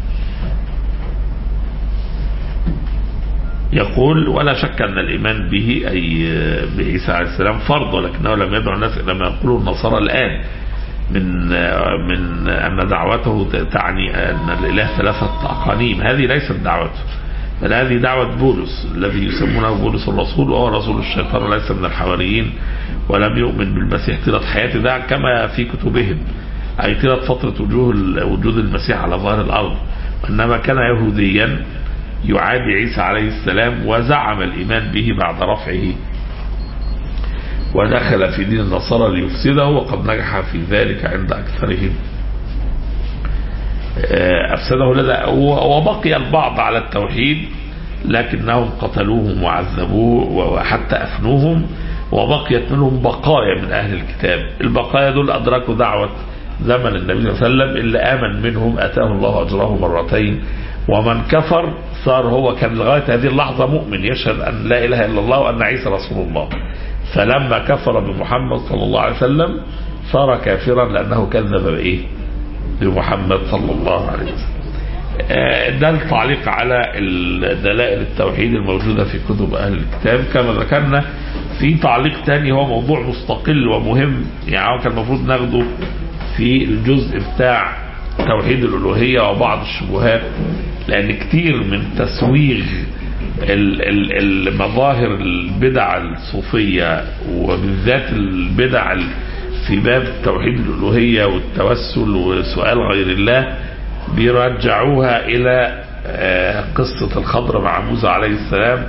يقول ولا شك ان الايمان به اي بعيسى عليه السلام فرض ولكنه لم يدعو الناس الى ما يقوله النصارى الان من من ان دعوته تعني ان الاله ثلاثه اقانيم هذه ليست دعوته بل هذه دعوة بولس الذي يسمونه بولس الرسول وهو رسول الشيطان وليس من الحواريين ولم يؤمن بالمسيح طيلة حياته ده كما في كتبهم أي طيلة فترة وجوه وجود المسيح على ظهر الأرض وإنما كان يهوديا يعادي عيسى عليه السلام وزعم الإيمان به بعد رفعه ودخل في دين النصارى ليفسده وقد نجح في ذلك عند أكثرهم أفسده لدى وبقي البعض على التوحيد لكنهم قتلوهم وعذبوه وحتى أفنوهم وبقيت منهم بقايا من أهل الكتاب البقايا دول أدركوا دعوة زمن النبي صلى الله عليه وسلم اللي آمن منهم أتاه الله أجره مرتين ومن كفر صار هو كان لغاية هذه اللحظة مؤمن يشهد أن لا إله إلا الله وأن عيسى رسول الله فلما كفر بمحمد صلى الله عليه وسلم صار كافرا لأنه كذب بإيه بمحمد صلى الله عليه وسلم ده التعليق على دلائل التوحيد الموجودة في كتب أهل الكتاب كما ذكرنا في تعليق تاني هو موضوع مستقل ومهم يعني كان المفروض ناخده في الجزء بتاع توحيد الألوهية وبعض الشبهات لأن كتير من تسويغ المظاهر البدع الصوفية وبالذات البدع في باب توحيد الألوهية والتوسل وسؤال غير الله بيرجعوها إلى قصة الخضر مع موسى عليه السلام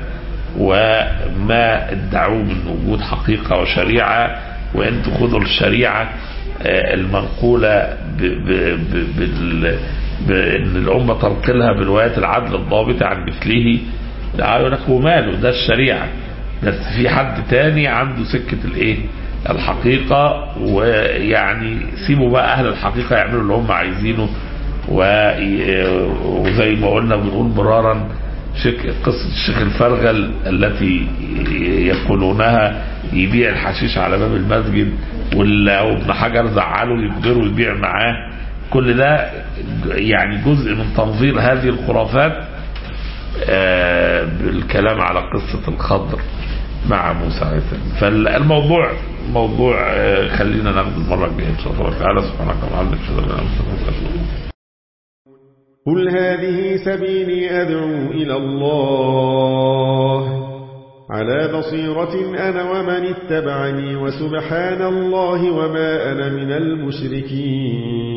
وما ادعوه من وجود حقيقة وشريعة وأن تخذوا الشريعة آه، المنقولة ب- ب- ب- بال- بأن الأمة تنقلها برواية العدل الضابط عن مثله لا يقول لك وماله ده الشريعة بس في حد تاني عنده سكة الايه الحقيقة ويعني سيبوا بقى أهل الحقيقة يعملوا اللي هم عايزينه و- وزي ما قلنا بنقول مرارا شك قصة الشيخ الفرغل التي يقولونها يبيع الحشيش على باب المسجد وال- وابن حجر زعله يجبره يبيع معاه كل ده يعني جزء من تنظير هذه الخرافات آه، بالكلام على قصة الخضر مع موسى عليه السلام فالموضوع موضوع آه، خلينا ناخد المرة الجاية إن شاء الله تعالى سبحانك اللهم وبحمدك أشهد أن لا إله إلا أنت أستغفرك قل هذه سبيلي أدعو إلى الله على بصيرة أنا ومن اتبعني وسبحان الله وما أنا من المشركين